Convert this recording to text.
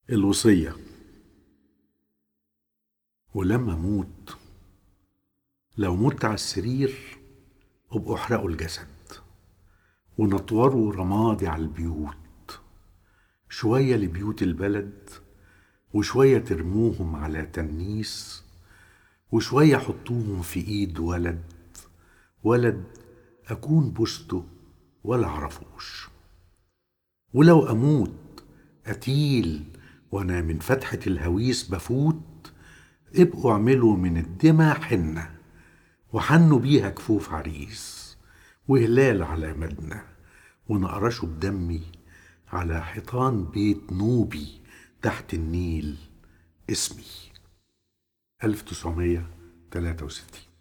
الوصية ولما أموت لو مت على السرير ابقوا احرقوا الجسد ونطوروا رمادي على البيوت شوية لبيوت البلد وشوية ترموهم على تنيس وشوية حطوهم في ايد ولد ولد اكون بوسته ولا اعرفوش ولو اموت قتيل وانا من فتحة الهويس بفوت ابقوا اعملوا من الدمى حنة وحنوا بيها كفوف عريس وهلال على مدنى ونقرشوا بدمي على حيطان بيت نوبي تحت النيل اسمي 1963